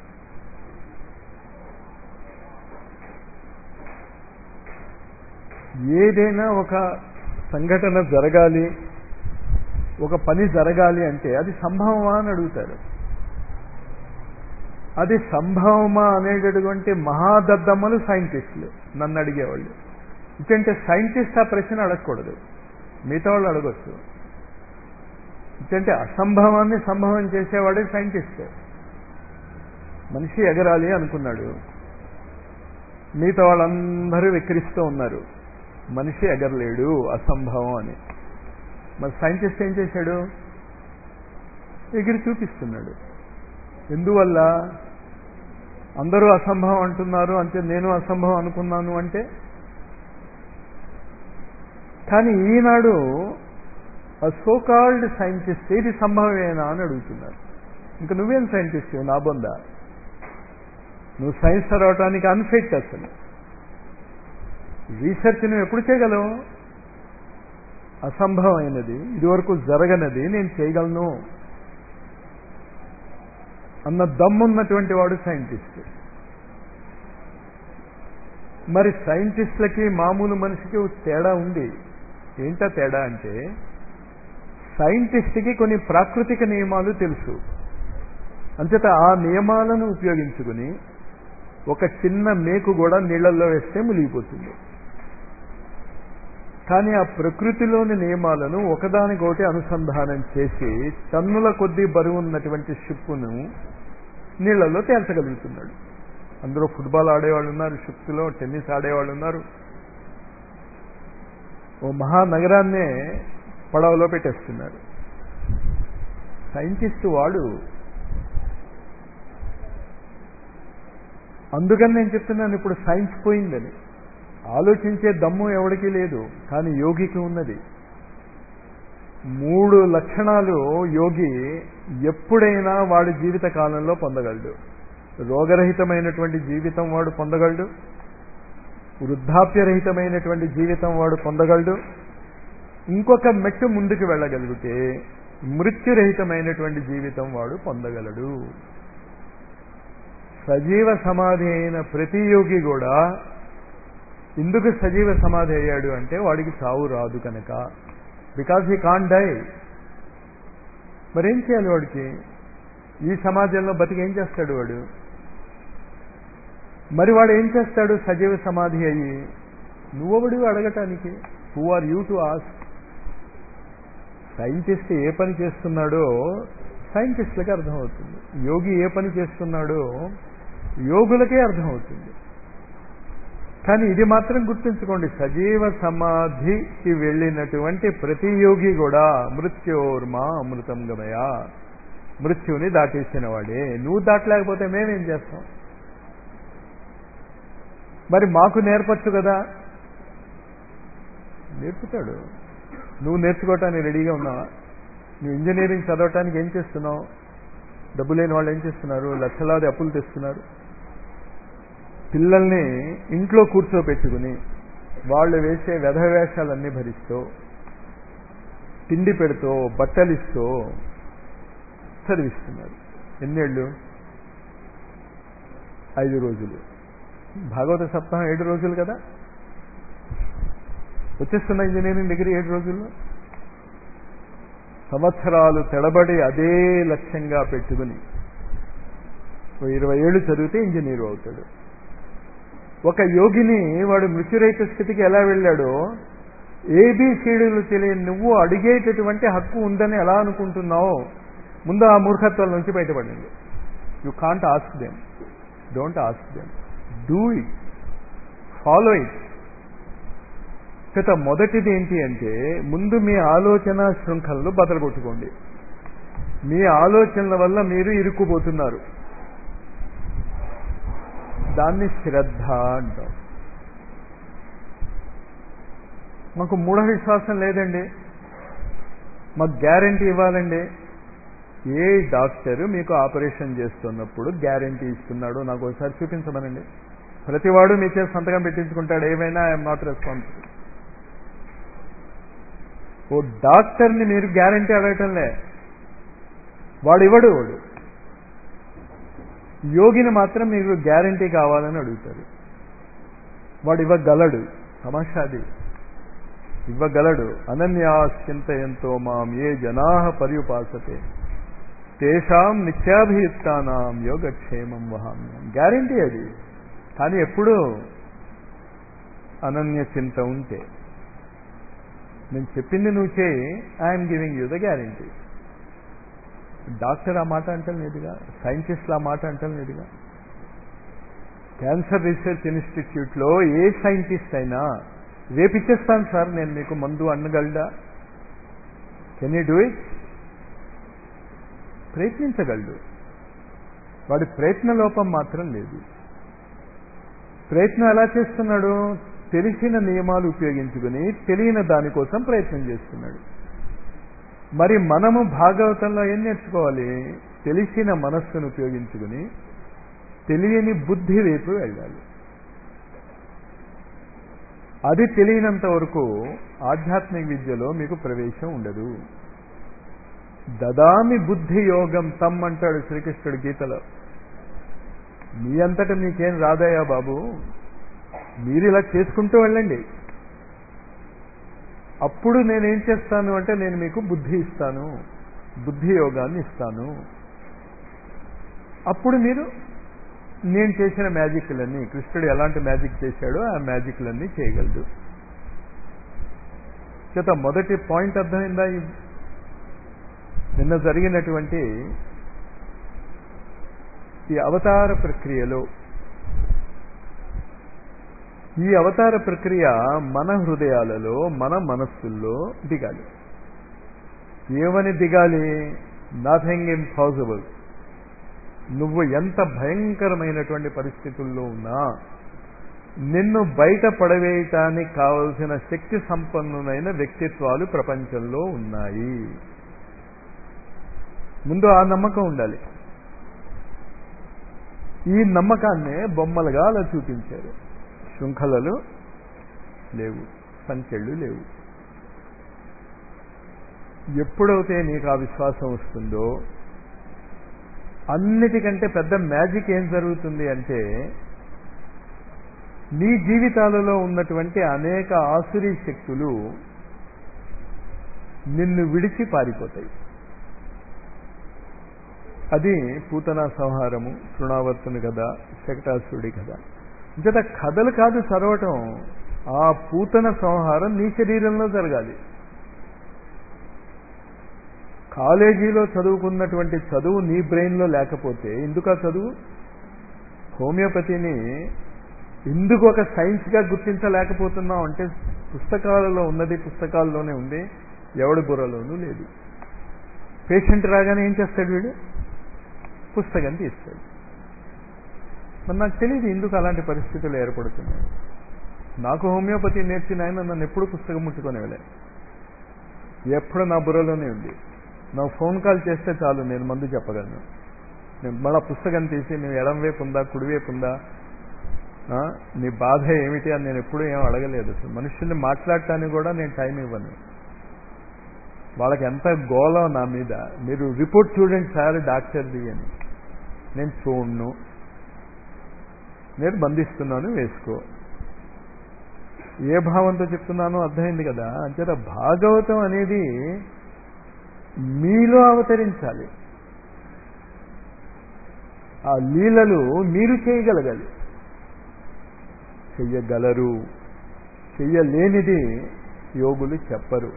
ఏదైనా ఒక సంఘటన జరగాలి ఒక పని జరగాలి అంటే అది సంభవమా అని అడుగుతారు అది సంభవమా అనేటటువంటి మహాదద్దమ్మలు సైంటిస్టులు నన్ను అడిగేవాళ్ళు ఇదంటే సైంటిస్ట్ ఆ ప్రశ్న అడగకూడదు మిగతా వాళ్ళు అడగొచ్చు ఇదంటే అసంభవాన్ని సంభవం చేసేవాడే సైంటిస్ట్ మనిషి ఎగరాలి అనుకున్నాడు మిగతా వాళ్ళందరూ విక్రిస్తూ ఉన్నారు మనిషి ఎగరలేడు అసంభవం అని మరి సైంటిస్ట్ ఏం చేశాడు ఎగిరి చూపిస్తున్నాడు ఎందువల్ల అందరూ అసంభవం అంటున్నారు అంటే నేను అసంభవం అనుకున్నాను అంటే కానీ ఈనాడు ఆ సోకాల్డ్ సైంటిస్ట్ ఏది సంభవమేనా అని అడుగుతున్నారు ఇంకా నువ్వేం సైంటిస్ట్ నా బొంద నువ్వు సైన్స్ చదవటానికి అన్ఫిట్ అసలు రీసెర్చ్ నువ్వు ఎప్పుడు చేయగలవు అసంభవమైనది ఇదివరకు జరగనది నేను చేయగలను అన్న దమ్మున్నటువంటి వాడు సైంటిస్ట్ మరి సైంటిస్టులకి మామూలు మనిషికి తేడా ఉంది ఏంటా తేడా అంటే సైంటిస్ట్కి కొన్ని ప్రాకృతిక నియమాలు తెలుసు అంచేత ఆ నియమాలను ఉపయోగించుకుని ఒక చిన్న మేకు కూడా నీళ్లలో వేస్తే మునిగిపోతుంది కానీ ఆ ప్రకృతిలోని నియమాలను ఒకదానికొకటి అనుసంధానం చేసి టన్నుల కొద్దీ బరువు ఉన్నటువంటి షిప్పును నీళ్లలో తేల్చగలుగుతున్నాడు అందులో ఫుట్బాల్ ఆడేవాళ్ళు ఉన్నారు షిప్స్లో టెన్నిస్ ఆడేవాళ్ళు ఉన్నారు ఓ మహానగరాన్నే పడవలో పెట్టేస్తున్నారు సైంటిస్ట్ వాడు అందుకని నేను చెప్తున్నాను ఇప్పుడు సైన్స్ పోయిందని ఆలోచించే దమ్ము ఎవడికి లేదు కానీ యోగికి ఉన్నది మూడు లక్షణాలు యోగి ఎప్పుడైనా వాడి జీవిత కాలంలో పొందగలడు రోగరహితమైనటువంటి జీవితం వాడు పొందగలడు వృద్ధాప్యరహితమైనటువంటి జీవితం వాడు పొందగలడు ఇంకొక మెట్టు ముందుకు వెళ్ళగలిగితే మృత్యురహితమైనటువంటి జీవితం వాడు పొందగలడు సజీవ సమాధి అయిన ప్రతి యోగి కూడా ఎందుకు సజీవ సమాధి అయ్యాడు అంటే వాడికి చావు రాదు కనుక బికాజ్ హీ కాన్ డై మరేం చేయాలి వాడికి ఈ సమాజంలో బతికి ఏం చేస్తాడు వాడు మరి వాడు ఏం చేస్తాడు సజీవ సమాధి అయ్యి నువ్వొబడి అడగటానికి who are you to ask scientist ఏ పని చేస్తున్నాడో సైంటిస్టులకి అర్థమవుతుంది యోగి ఏ పని చేస్తున్నాడో యోగులకే అర్థమవుతుంది కానీ ఇది మాత్రం గుర్తుంచుకోండి సజీవ సమాధికి వెళ్ళినటువంటి ప్రతి యోగి కూడా మృత్యోర్మా అమృతం గమయ మృత్యుని దాటేసిన వాడే నువ్వు దాటలేకపోతే మేమేం చేస్తాం మరి మాకు నేర్పచ్చు కదా నేర్పుతాడు నువ్వు నేర్చుకోవటానికి రెడీగా ఉన్నావా నువ్వు ఇంజనీరింగ్ చదవటానికి ఏం చేస్తున్నావు డబ్బు లేని వాళ్ళు ఏం చేస్తున్నారు లక్షలాది అప్పులు తెస్తున్నారు పిల్లల్ని ఇంట్లో కూర్చోపెట్టుకుని వాళ్ళు వేసే వ్యధవేషాలన్నీ భరిస్తూ తిండి పెడుతూ బట్టలిస్తూ చదివిస్తున్నారు ఎన్నేళ్ళు ఐదు రోజులు భాగవత సప్తాహం ఏడు రోజులు కదా వచ్చేస్తున్న ఇంజనీరింగ్ డిగ్రీ ఏడు రోజుల్లో సంవత్సరాలు తెడబడి అదే లక్ష్యంగా పెట్టుకుని ఓ ఇరవై ఏళ్ళు చదివితే ఇంజనీర్ అవుతాడు ఒక యోగిని వాడు మృత్యురహిత స్థితికి ఎలా వెళ్ళాడో ఏబిసిడీలు తెలియని నువ్వు అడిగేటటువంటి హక్కు ఉందని ఎలా అనుకుంటున్నావు ముందు ఆ మూర్ఖత్వాల నుంచి బయటపడింది you can't ask them don't ask them do it follow it గత మొదటిది ఏంటి అంటే ముందు మీ ఆలోచన శృంఖలను బదలగొట్టుకోండి మీ ఆలోచనల వల్ల మీరు ఇరుక్కుపోతున్నారు దాన్ని శ్రద్ధ అంటాం మాకు మూఢ విశ్వాసం లేదండి మాకు గ్యారంటీ ఇవ్వాలండి ఏ డాక్టర్ మీకు ఆపరేషన్ చేస్తున్నప్పుడు గ్యారంటీ ఇస్తున్నాడు నాకు ఒకసారి చూపించమనండి ప్రతివాడు మీ చేసి సంతకం పెట్టించుకుంటాడు ఏమైనా ఐఎమ్ నాట్ రెస్పాన్సిబుల్ ఓ డాక్టర్ని మీరు గ్యారంటీ అడగటంలే వాడు ఇవ్వడు వాడు యోగిని మాత్రం మీకు గ్యారంటీ కావాలని అడుగుతారు వాడు ఇవ్వగలడు తమాషాది ఇవ్వగలడు అనన్యాశ్చింతయంతో మాం ఏ జనా పర్యుపాసతే తేషాం నిత్యాభియుక్తానాం యోగక్షేమం వహామ్యం గ్యారంటీ అది కానీ ఎప్పుడు అనన్య చింత ఉంటే నేను చెప్పింది నువ్వు చేయి I'm giving you the guarantee doctor ఆ మాట అంటాం లేదుగా సైంటిస్టులు ఆ మాట అంటాం లేదుగా క్యాన్సర్ రీసెర్చ్ ఇన్స్టిట్యూట్లో ఏ సైంటిస్ట్ అయినా రేపిచ్చేస్తాను సార్ నేను మీకు మందు అన్నగలడా కెన్ యూ డూ ఇట్ ప్రయత్నించగలడు వాడి ప్రయత్న లోపం మాత్రం లేదు ప్రయత్నం ఎలా చేస్తున్నాడు తెలిసిన నియమాలు ఉపయోగించుకుని తెలియని దానికోసం ప్రయత్నం చేస్తున్నాడు మరి మనము భాగవతంలో ఏం నేర్చుకోవాలి తెలిసిన మనస్సును ఉపయోగించుకుని తెలియని బుద్ధి వైపు వెళ్ళాలి అది తెలియనంత వరకు ఆధ్యాత్మిక విద్యలో మీకు ప్రవేశం ఉండదు దదామి బుద్ధి యోగం తమ్ అంటాడు శ్రీకృష్ణుడు గీతలో మీ అంతటా మీకేం రాదయా బాబు మీరు ఇలా చేసుకుంటూ వెళ్ళండి అప్పుడు నేనేం చేస్తాను అంటే నేను మీకు బుద్ధి ఇస్తాను బుద్ధి యోగాన్ని ఇస్తాను అప్పుడు మీరు నేను చేసిన మ్యాజిక్లన్నీ కృష్ణుడు ఎలాంటి మ్యాజిక్ చేశాడో ఆ మ్యాజిక్లన్నీ చేయగలడు చేత మొదటి పాయింట్ అర్థమైందా నిన్న జరిగినటువంటి ఈ అవతార ప్రక్రియలో ఈ అవతార ప్రక్రియ మన హృదయాలలో మన మనస్సుల్లో దిగాలి ఏమని దిగాలి నథింగ్ ఇంపాసిబుల్ నువ్వు ఎంత భయంకరమైనటువంటి పరిస్థితుల్లో ఉన్నా నిన్ను బయట పడవేయటానికి కావలసిన శక్తి సంపన్నునైన వ్యక్తిత్వాలు ప్రపంచంలో ఉన్నాయి ముందు ఆ నమ్మకం ఉండాలి ఈ నమ్మకాన్నే బొమ్మలుగా అలా చూపించారు శృంఖలలు లేవు సంఖ్యలు లేవు ఎప్పుడైతే నీకు ఆ విశ్వాసం వస్తుందో అన్నిటికంటే పెద్ద మ్యాజిక్ ఏం జరుగుతుంది అంటే నీ జీవితాలలో ఉన్నటువంటి అనేక ఆసురీ శక్తులు నిన్ను విడిచి పారిపోతాయి అది పూతన సంహారము తృణావర్తుని కథ శకటాసుడి కథ ఇంకట కథలు కాదు చదవటం ఆ పూతన సంహారం నీ శరీరంలో జరగాలి కాలేజీలో చదువుకున్నటువంటి చదువు నీ బ్రెయిన్లో లేకపోతే ఎందుకు ఆ చదువు హోమియోపతిని ఎందుకు ఒక సైన్స్గా గుర్తించలేకపోతున్నాం అంటే పుస్తకాలలో ఉన్నది పుస్తకాల్లోనే ఉంది ఎవడి బుర్రలోనూ లేదు పేషెంట్ రాగానే ఏం చేస్తాడు వీడు పుస్తకం తీస్తాడు మరి నాకు తెలియదు ఎందుకు అలాంటి పరిస్థితులు ఏర్పడుతున్నాయి నాకు హోమియోపతి నేర్చిన ఆయన నన్ను ఎప్పుడు పుస్తకం ముట్టుకొని వెళ్ళే ఎప్పుడు నా బుర్రలోనే ఉంది నాకు ఫోన్ కాల్ చేస్తే చాలు నేను మందు చెప్పగలను నేను మళ్ళా పుస్తకం తీసి నువ్వు ఎడం వైపు ఉందా కుడివైపు ఉందా ఆ, నీ బాధ ఏమిటి అని నేను ఎప్పుడూ ఏం అడగలేదు అసలు మనుషుల్ని మాట్లాడటానికి కూడా నేను టైం ఇవ్వను వాళ్ళకి ఎంత గోలో నా మీద మీరు రిపోర్ట్ చూడండి సార్ డాక్టర్ది అని నేను చూడను నేను బంధిస్తున్నాను వేసుకో ఏ భావంతో చెప్తున్నానో అర్థమైంది కదా అంచేత భాగవతం అనేది మీలో అవతరించాలి ఆ లీలలు మీరు చేయగలగాలి చెయ్యగలరు చెయ్యలేనిది యోగులు చెప్పరు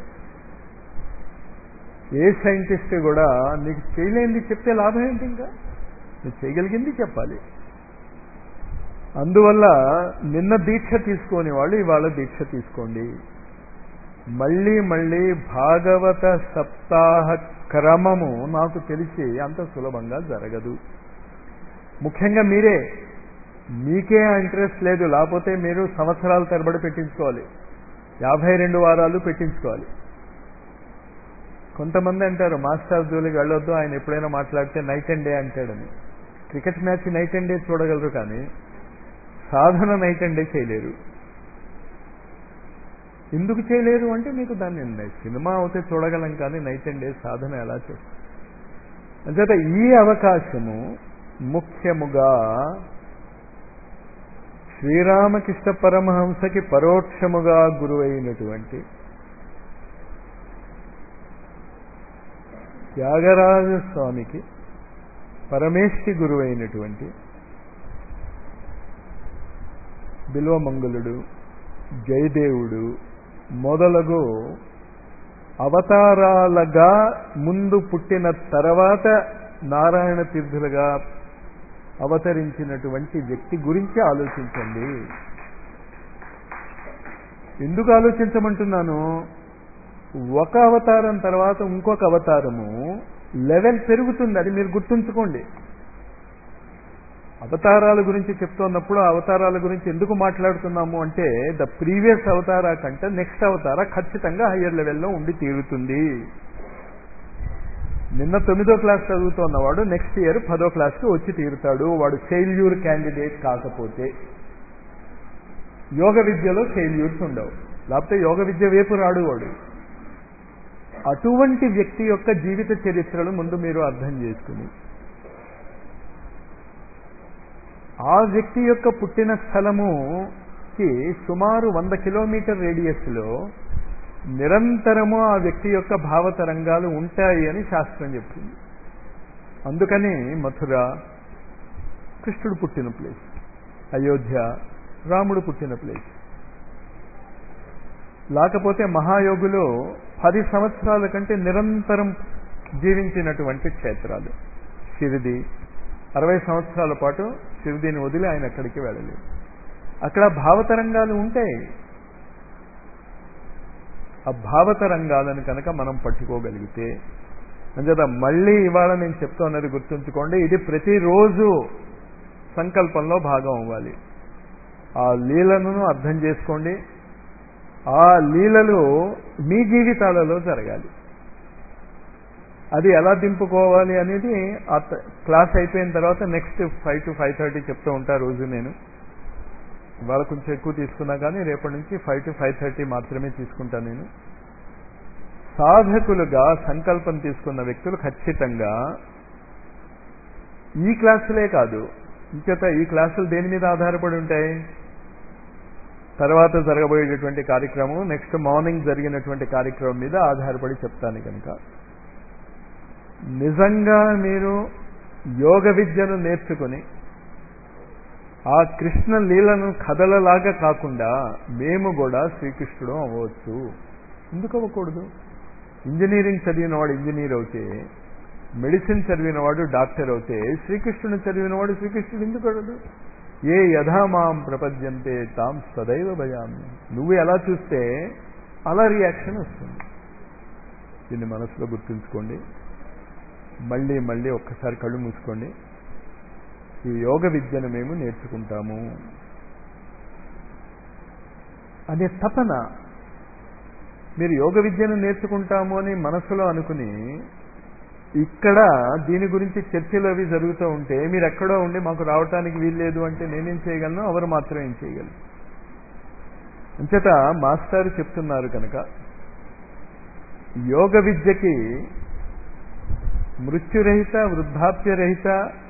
ఏ సైంటిస్ట్ కూడా నీకు చేయలేనిది చెప్తే లాభం ఏంటి ఇంకా నువ్వు చేయగలిగింది చెప్పాలి అందువల్ల నిన్న దీక్ష తీసుకొని వాళ్ళు ఇవాళ దీక్ష తీసుకోండి మళ్ళీ మళ్ళీ భాగవత సప్తాహ క్రమము నాకు తెలిసి అంత సులభంగా జరగదు ముఖ్యంగా మీరే మీకే ఆ ఇంట్రెస్ట్ లేదు లేకపోతే మీరు సంవత్సరాల తరబడి పెట్టించుకోవాలి యాభై రెండు వారాలు పెట్టించుకోవాలి కొంతమంది అంటారు మాస్టర్ జోలికి వెళ్ళొద్దు ఆయన ఎప్పుడైనా మాట్లాడితే నైట్ అండ్ డే అంటాడని cricket match night and day చూడగలరు కానీ సాధన నైట్ అండ్ డే చేయలేరు ఎందుకు చేయలేరు అంటే మీకు దాన్ని ఉన్నాయి సినిమా అయితే చూడగలం కానీ నైట్ అండ్ డే సాధన ఎలా చేస్తాం అంచేత ఈ అవకాశము ముఖ్యముగా శ్రీరామకృష్ణ పరమహంసకి పరోక్షముగా గురువైనటువంటి త్యాగరాజ స్వామికి పరమేష్టి గురువైనటువంటి బిల్వమంగళుడు జయదేవుడు మొదలగు అవతారాలుగా ముందు పుట్టిన తర్వాత నారాయణ తీర్థులుగా అవతరించినటువంటి వ్యక్తి గురించి ఆలోచించండి ఎందుకు ఆలోచించమంటున్నాను ఒక అవతారం తర్వాత ఇంకొక అవతారము లెవెల్ పెరుగుతుంది అది మీరు గుర్తుంచుకోండి అవతారాల గురించి చెప్తున్నప్పుడు ఆ అవతారాల గురించి ఎందుకు మాట్లాడుతున్నాము అంటే ద ప్రీవియస్ అవతార కంటే నెక్స్ట్ అవతార ఖచ్చితంగా హయ్యర్ లెవెల్లో ఉండి తీరుతుంది నిన్న తొమ్మిదో క్లాస్ చదువుతున్నవాడు నెక్స్ట్ ఇయర్ పదో క్లాస్కి వచ్చి తీరుతాడు వాడు ఫెయిల్యూర్ క్యాండిడేట్ కాకపోతే యోగ విద్యలో ఫెయిల్యూర్స్ ఉండవు లేకపోతే యోగ విద్య వైపు రాడు వాడు అటువంటి వ్యక్తి యొక్క జీవిత చరిత్రలు ముందు మీరు అర్థం చేసుకుని ఆ వ్యక్తి యొక్క పుట్టిన స్థలముకి సుమారు వంద కిలోమీటర్ రేడియస్లో నిరంతరము ఆ వ్యక్తి యొక్క భావతరంగాలు ఉంటాయి అని శాస్త్రం చెప్తుంది అందుకని మథుర కృష్ణుడు పుట్టిన ప్లేస్ అయోధ్య రాముడు పుట్టిన ప్లేస్ లేకపోతే మహాయోగులు పది సంవత్సరాల కంటే నిరంతరం జీవించినటువంటి క్షేత్రాలు షిరిడి అరవై సంవత్సరాల పాటు షిరిడిని వదిలి ఆయన ఎక్కడికి వెళ్ళలేదు అక్కడ భావతరంగాలు ఉంటాయి ఆ భావతరంగాలను కనుక మనం పట్టుకోగలిగితే అంచేత మళ్ళీ ఇవాళ నేను చెప్తున్నది గుర్తుంచుకోండి ఇది ప్రతిరోజు సంకల్పంలో భాగం అవ్వాలి ఆ లీలను అర్థం చేసుకోండి ఆ లీలలు మీ జీవితాలలో జరగాలి అది ఎలా దింపుకోవాలి అనేది ఆ క్లాస్ అయిపోయిన తర్వాత next five to five thirty చెప్తూ ఉంటా రోజు నేను ఇవాళ కొంచెం ఎక్కువ తీసుకున్నా కానీ రేపటి నుంచి ఫైవ్ టు ఫైవ్ థర్టీ మాత్రమే తీసుకుంటాను నేను సాధకులుగా సంకల్పం తీసుకున్న వ్యక్తులు ఖచ్చితంగా ఈ క్లాసులే కాదు ఇంచేత ఈ క్లాసులు దేని మీద ఆధారపడి ఉంటాయి తర్వాత జరగబోయేటటువంటి కార్యక్రమం నెక్స్ట్ మార్నింగ్ జరిగినటువంటి కార్యక్రమం మీద ఆధారపడి చెప్తాను కనుక నిజంగా మీరు యోగ విద్యను నేర్చుకుని ఆ కృష్ణ లీలను కథలలాగా కాకుండా మేము కూడా శ్రీకృష్ణుడు అవ్వచ్చు ఎందుకు అవ్వకూడదు ఇంజనీరింగ్ చదివిన వాడు ఇంజనీర్ అవుతే మెడిసిన్ చదివిన వాడు డాక్టర్ అవుతే శ్రీకృష్ణుడు చదివిన వాడు శ్రీకృష్ణుడు ఎందుకు అవ్వదు ఏ యథామాం ప్రపద్యంతే తాం సదైవ భయామి నువ్వు ఎలా చూస్తే అలా రియాక్షన్ వస్తుంది దీన్ని మనసులో గుర్తుంచుకోండి మళ్ళీ మళ్ళీ ఒక్కసారి కళ్ళు మూసుకోండి ఈ యోగ విద్యను మేము నేర్చుకుంటాము అనే తపన మీరు యోగ విద్యను నేర్చుకుంటాము అని మనసులో అనుకుని ఇక్కడ దీని గురించి చర్చలు అవి జరుగుతూ ఉంటే మీరు ఎక్కడో ఉండి మాకు రావటానికి వీల్లేదు అంటే నేనేం చేయగలను ఎవరు మాత్రం ఏం చేయగలను అంచేత మాస్టర్ చెప్తున్నారు కనుక యోగ విద్యకి మృత్యురహిత వృద్ధాప్యరహిత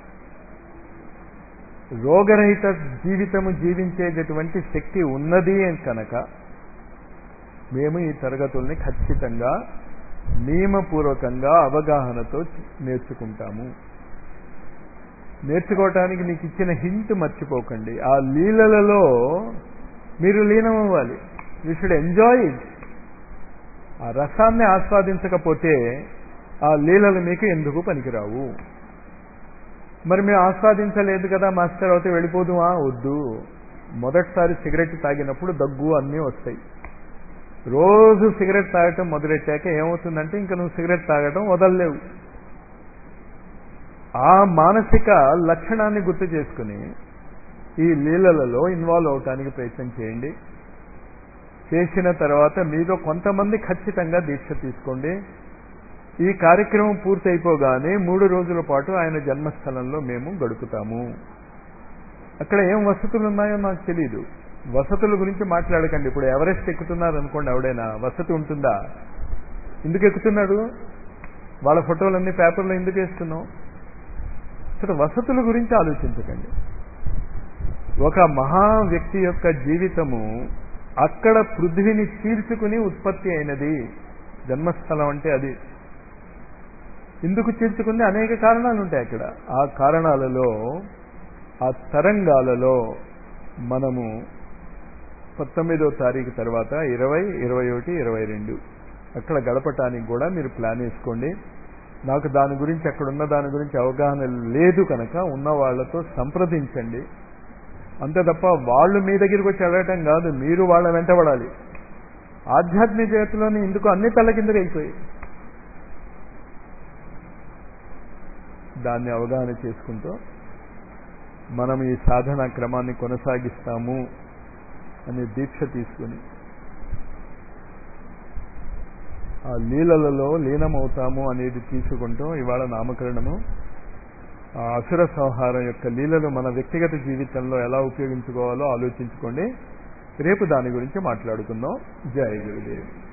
రోగరహిత జీవితము జీవించేటటువంటి శక్తి ఉన్నది కనుక మేము ఈ తరగతుల్ని ఖచ్చితంగా నియమపూర్వకంగా అవగాహనతో నేర్చుకుంటాము నేర్చుకోవటానికి మీకు ఇచ్చిన హింట్ మర్చిపోకండి ఆ లీలలలో మీరు లీనమవ్వాలి యూ షుడ్ ఎంజాయ్ ఇట్ ఆ రసాన్ని ఆస్వాదించకపోతే ఆ లీలలు మీకు ఎందుకు పనికిరావు మరి మేము ఆస్వాదించలేదు కదా మాస్టర్ అవుతే వెళ్ళిపోదుమా వద్దు మొదటిసారి సిగరెట్ తాగినప్పుడు దగ్గు అన్నీ వస్తాయి రోజు సిగరెట్ తాగటం మొదలెట్టాక ఏమవుతుందంటే ఇంకా నువ్వు సిగరెట్ తాగటం వదలలేవు ఆ మానసిక లక్షణాన్ని గుర్తు చేసుకుని ఈ లీలలలో ఇన్వాల్వ్ అవటానికి ప్రయత్నం చేయండి చేసిన తర్వాత మీలో కొంతమంది ఖచ్చితంగా దీక్ష తీసుకోండి ఈ కార్యక్రమం పూర్తయిపోగానే మూడు రోజుల పాటు ఆయన జన్మస్థలంలో మేము గడుపుతాము అక్కడ ఏం వసతులు ఉన్నాయో నాకు తెలియదు వసతుల గురించి మాట్లాడకండి ఇప్పుడు ఎవరెస్ట్ ఎక్కుతున్నారు అనుకోండి ఎవడైనా వసతి ఉంటుందా ఎందుకు ఎక్కుతున్నాడు వాళ్ళ ఫోటోలన్నీ పేపర్లో ఎందుకు వేస్తున్నావు అసలు వసతుల గురించి ఆలోచించకండి ఒక మహా వ్యక్తి యొక్క జీవితము అక్కడ పృథ్వీని చీల్చుకుని ఉత్పత్తి అయినది జన్మస్థలం అంటే అది ఎందుకు చీల్చుకుంది అనేక కారణాలు ఉంటాయి అక్కడ ఆ కారణాలలో ఆ తరంగాలలో మనము పంతొమ్మిదో తారీఖు తర్వాత ఇరవై ఇరవై ఒకటి ఇరవై రెండు అక్కడ గడపటానికి కూడా మీరు ప్లాన్ వేసుకోండి నాకు దాని గురించి అక్కడ ఉన్న దాని గురించి అవగాహన లేదు కనుక ఉన్న వాళ్ళతో సంప్రదించండి అంతే తప్ప వాళ్ళు మీ దగ్గరికి వచ్చి అడగటం కాదు మీరు వాళ్ళ వెంటబడాలి ఆధ్యాత్మిక జగత్తులోని ఇందుకు అన్ని తల కిందకి అయిపోయి దాన్ని అవగాహన చేసుకుంటూ మనం ఈ సాధన క్రమాన్ని కొనసాగిస్తాము అనే దీక్ష తీసుకుని ఆ లీలలలో లీనమవుతాము అనేది తీసుకుంటూ ఇవాళ నామకరణము ఆ అసుర సంహారం యొక్క లీలలు మన వ్యక్తిగత జీవితంలో ఎలా ఉపయోగించుకోవాలో ఆలోచించుకోండి రేపు దాని గురించి మాట్లాడుకుందాం జయ గురుదేవ్